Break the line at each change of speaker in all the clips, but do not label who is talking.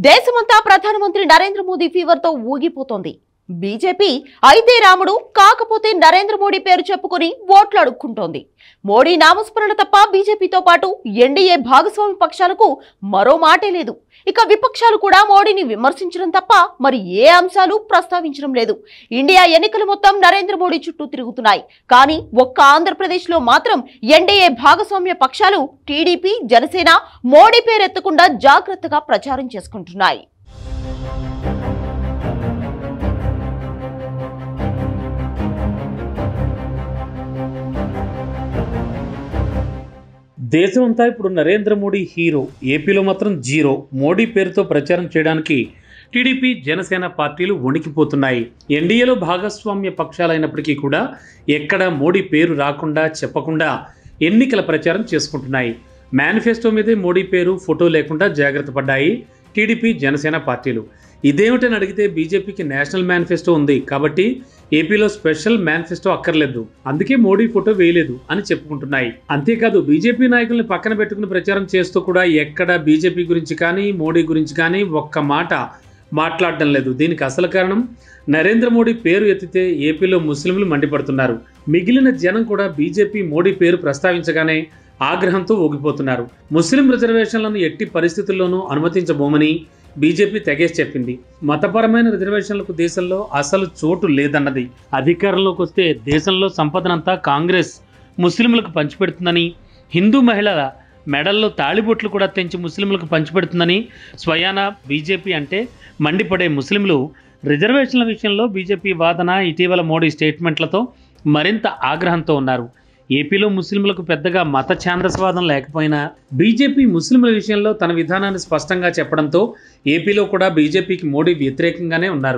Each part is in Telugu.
దేశమంతా ప్రధానమంత్రి నరేంద్ర మోదీ ఫీవర్ తో ఊగిపోతోంది బీజేపీ అయితే రాముడు కాకపోతే నరేంద్ర మోడీ పేరు చెప్పుకుని ఓట్లు అడుక్కుంటోంది మోడీ నామస్మరణ తప్ప బీజేపీతో పాటు ఎన్డీఏ భాగస్వామి పక్షాలకు మరో మాటే లేదు ఇక విపక్షాలు కూడా మోడీని విమర్శించడం తప్ప మరి ఏ అంశాలు ప్రస్తావించడం లేదు ఇండియా ఎన్నికలు మొత్తం నరేంద్ర మోడీ చుట్టూ తిరుగుతున్నాయి కానీ ఒక్క ఆంధ్రప్రదేశ్లో మాత్రం ఎన్డీఏ భాగస్వామ్య పక్షాలు టీడీపీ జనసేన మోడీ పేరెత్తకుండా జాగ్రత్తగా ప్రచారం చేసుకుంటున్నాయి
దేశం అంతా ఇప్పుడు నరేంద్ర మోడీ హీరో ఏపీలో మాత్రం జీరో మోడీ పేరుతో ప్రచారం చేయడానికి టీడీపీ జనసేన పార్టీలు వణికిపోతున్నాయి ఎన్డీఏలో భాగస్వామ్య పక్షాలైనప్పటికీ కూడా ఎక్కడ మోడీ పేరు రాకుండా చెప్పకుండా ఎన్నికల ప్రచారం చేసుకుంటున్నాయి మేనిఫెస్టో మీదే మోడీ పేరు ఫోటో లేకుండా జాగ్రత్త పడ్డాయి టీడీపీ జనసేన పార్టీలు ఇదేమిటని అడిగితే బీజేపీకి నేషనల్ మేనిఫెస్టో ఉంది కాబట్టి ఏపీలో స్పెషల్ మేనిఫెస్టో అక్కర్లేదు అందుకే మోడీ ఫోటో వేయలేదు అని చెప్పుకుంటున్నాయి అంతేకాదు బీజేపీ నాయకుల్ని పక్కన పెట్టుకుని ప్రచారం చేస్తూ కూడా ఎక్కడ బీజేపీ గురించి కానీ మోడీ గురించి కానీ ఒక్క మాట మాట్లాడడం లేదు దీనికి అసలు కారణం నరేంద్ర మోడీ పేరు ఎత్తితే ఏపీలో ముస్లింలు మండిపడుతున్నారు మిగిలిన జనం కూడా బీజేపీ మోడీ పేరు ప్రస్తావించగానే ఆగ్రహంతో ఊగిపోతున్నారు ముస్లిం రిజర్వేషన్లను ఎట్టి పరిస్థితుల్లోనూ అనుమతించబోమని బీజేపీ తెగేసి చెప్పింది మతపరమైన రిజర్వేషన్లకు దేశంలో అసలు చోటు లేదన్నది అధికారంలోకి వస్తే దేశంలో సంపదనంతా కాంగ్రెస్ ముస్లింలకు పంచిపెడుతుందని హిందూ మహిళల మెడల్లో తాళిబొట్లు కూడా తెంచి ముస్లింలకు పంచిపెడుతుందని స్వయాన బీజేపీ అంటే మండిపడే ముస్లింలు రిజర్వేషన్ల విషయంలో బీజేపీ వాదన ఇటీవల మోడీ స్టేట్మెంట్లతో మరింత ఆగ్రహంతో ఉన్నారు ఏపీలో ముస్లింలకు పెద్దగా మత ఛాందస్వాదం లేకపోయినా బీజేపీ ముస్లింల విషయంలో తన విధానాన్ని స్పష్టంగా చెప్పడంతో ఏపీలో కూడా బీజేపీకి మోడీ వ్యతిరేకంగానే ఉన్నారు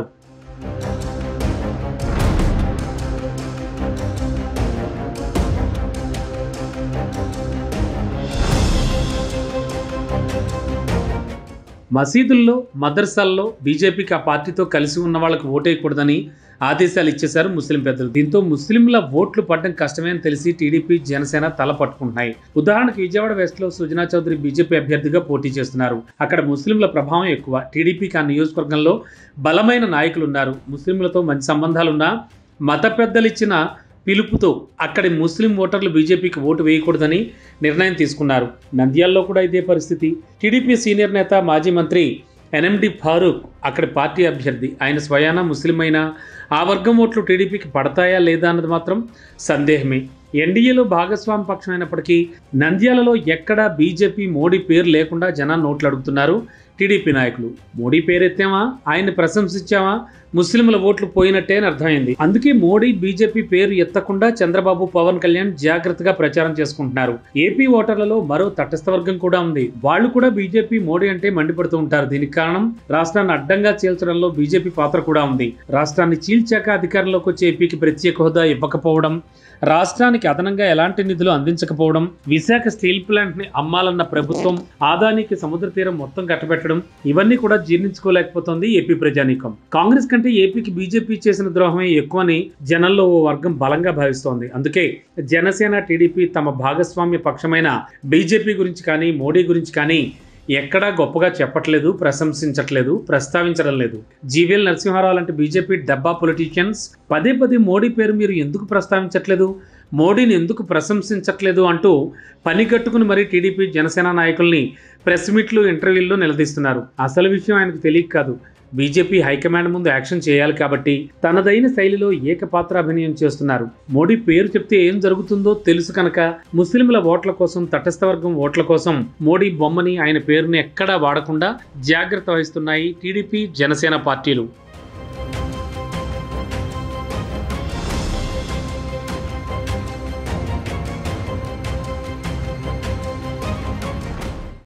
మసీదుల్లో మదర్సాల్లో బీజేపీకి ఆ పార్టీతో కలిసి ఉన్న వాళ్ళకు ఓటేయకూడదని ఆదేశాలు ఇచ్చేశారు ముస్లిం పెద్దలు దీంతో ముస్లింల ఓట్లు పడడం కష్టమే అని తెలిసి టీడీపీ జనసేన తల పట్టుకుంటున్నాయి ఉదాహరణకు విజయవాడ వెస్ట్ లో సుజనా చౌదరి బీజేపీ అభ్యర్థిగా పోటీ చేస్తున్నారు అక్కడ ముస్లింల ప్రభావం ఎక్కువ టీడీపీకి ఆ నియోజకవర్గంలో బలమైన నాయకులు ఉన్నారు ముస్లింలతో మంచి సంబంధాలున్నా మత పెద్దలు ఇచ్చిన పిలుపుతో అక్కడి ముస్లిం ఓటర్లు బీజేపీకి ఓటు వేయకూడదని నిర్ణయం తీసుకున్నారు నంద్యాలలో కూడా ఇదే పరిస్థితి టీడీపీ సీనియర్ నేత మాజీ మంత్రి ఎన్ఎండి ఫారూక్ అక్కడి పార్టీ అభ్యర్థి ఆయన స్వయాన ముస్లిం అయినా ఆ వర్గం ఓట్లు టీడీపీకి పడతాయా లేదా అన్నది మాత్రం సందేహమే ఎన్డీఏలో భాగస్వామి పక్షం అయినప్పటికీ నంద్యాలలో ఎక్కడా బీజేపీ మోడీ పేరు లేకుండా జనాన్ని నోట్లు అడుగుతున్నారు టీడీపీ నాయకులు మోడీ పేరెత్తామా ఆయన్ని ప్రశంసించామా ముస్లింల ఓట్లు పోయినట్టే అని అర్థమైంది అందుకే మోడీ బీజేపీ పేరు ఎత్తకుండా చంద్రబాబు పవన్ కళ్యాణ్ జాగ్రత్తగా ప్రచారం చేసుకుంటున్నారు ఏపీ ఓటర్లలో మరో తటస్థ వర్గం కూడా ఉంది వాళ్ళు కూడా బీజేపీ మోడీ అంటే మండిపడుతూ ఉంటారు దీనికి కారణం రాష్ట్రాన్ని అడ్డంగా చీల్చడంలో బీజేపీ పాత్ర కూడా ఉంది రాష్ట్రాన్ని చీల్చాక అధికారంలోకి వచ్చే ఏపీకి ప్రత్యేక హోదా ఇవ్వకపోవడం రాష్ట్రానికి అదనంగా ఎలాంటి నిధులు అందించకపోవడం విశాఖ స్టీల్ ప్లాంట్ ని అమ్మాలన్న ప్రభుత్వం ఆదానికి సముద్ర తీరం మొత్తం కట్టబెట్టడం ఇవన్నీ కూడా జీర్ణించుకోలేకపోతోంది ఏపీ ప్రజానీకం కాంగ్రెస్ కంటే ఏపీకి బీజేపీ చేసిన ద్రోహమే ఎక్కువని జనంలో ఓ వర్గం బలంగా భావిస్తోంది అందుకే జనసేన టీడీపీ తమ భాగస్వామ్య పక్షమైన బీజేపీ గురించి కానీ మోడీ గురించి కానీ ఎక్కడా గొప్పగా చెప్పట్లేదు ప్రశంసించట్లేదు ప్రస్తావించడం లేదు జీవీఎల్ నరసింహారావు లాంటి బీజేపీ డబ్బా పొలిటీషియన్స్ పదే పదే మోడీ పేరు మీరు ఎందుకు ప్రస్తావించట్లేదు మోడీని ఎందుకు ప్రశంసించట్లేదు అంటూ పని కట్టుకుని మరీ టీడీపీ జనసేన నాయకుల్ని ప్రెస్ మీట్లు ఇంటర్వ్యూల్లో నిలదీస్తున్నారు అసలు విషయం ఆయనకు తెలియక కాదు బీజేపీ హైకమాండ్ ముందు యాక్షన్ చేయాలి కాబట్టి తనదైన శైలిలో ఏకపాత్రాభినయం చేస్తున్నారు మోడీ పేరు చెప్తే ఏం జరుగుతుందో తెలుసు కనుక ముస్లింల ఓట్ల కోసం తటస్థ వర్గం ఓట్ల కోసం మోడీ బొమ్మని ఆయన పేరుని ఎక్కడా వాడకుండా జాగ్రత్త వహిస్తున్నాయి టీడీపీ జనసేన పార్టీలు